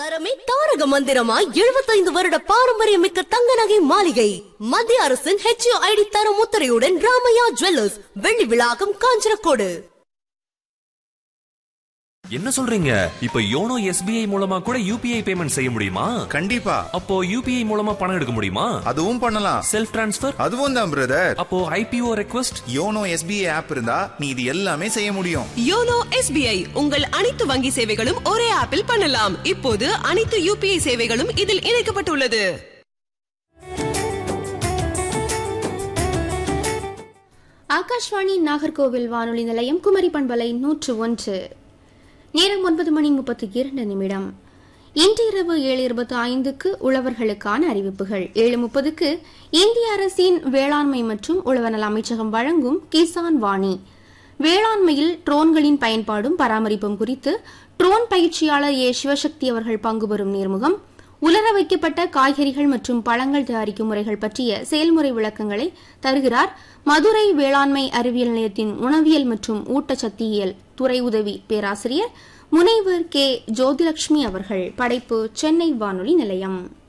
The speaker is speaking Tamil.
தரமே தாரக மந்திரமாய் எழுபத்தைந்து வருட பாரம்பரியமிக்க தங்க நகை மாளிகை மத்திய அரசின் ஹெச்ஐடி தர முத்திரையுடன் ராமையா ஜுவல்லர்ஸ் வெள்ளி விழாக்கம் காஞ்சனக்கோடு என்ன சொல்றீங்க இப்ப யோனோ எஸ்பிஐ மூலமா கூட யூபிஐ பேமெண்ட் செய்ய முடியுமா கண்டிப்பா அப்போ யூபிஐ மூலமா பணம் எடுக்க முடியுமா அதுவும் பண்ணலாம் செல்ஃப் டிரான்ஸ்ஃபர் அதுவும் தான் பிரதர் அப்போ IPO request YONO SBI app இருந்தா நீ இது எல்லாமே செய்ய முடியும் யோனோ எஸ்பிஐ உங்கள் அனைத்து வங்கி சேவைகளும் ஒரே ஆப்பில் பண்ணலாம் இப்போது அனைத்து யூபிஐ சேவைகளும் இதில் இணைக்கப்பட்டுள்ளது ஆகாஷ்வாணி நாகர்கோவில் வானொலி நிலையம் குமரி பண்பலை நூற்று ஒன்று நேரம் ஒன்பது மணி முப்பத்தி இரண்டு நிமிடம் இன்று இரவு ஏழு இருபத்தி ஐந்துக்கு உழவர்களுக்கான அறிவிப்புகள் ஏழு முப்பதுக்கு இந்திய அரசின் வேளாண்மை மற்றும் உழவநல அமைச்சகம் வழங்கும் கிசான் வாணி வேளாண்மையில் ட்ரோன்களின் பயன்பாடும் பராமரிப்பும் குறித்து ட்ரோன் பயிற்சியாளர் ஏ சிவசக்தி அவர்கள் பங்குபெறும் நேர்முகம் உலர வைக்கப்பட்ட காய்கறிகள் மற்றும் பழங்கள் தயாரிக்கும் முறைகள் பற்றிய செயல்முறை விளக்கங்களை தருகிறார் மதுரை வேளாண்மை அறிவியல் நிலையத்தின் உணவியல் மற்றும் ஊட்டச்சத்தியியல் துறை உதவி பேராசிரியர் முனைவர் கே ஜோதிலட்சுமி அவர்கள் படைப்பு சென்னை வானொலி நிலையம்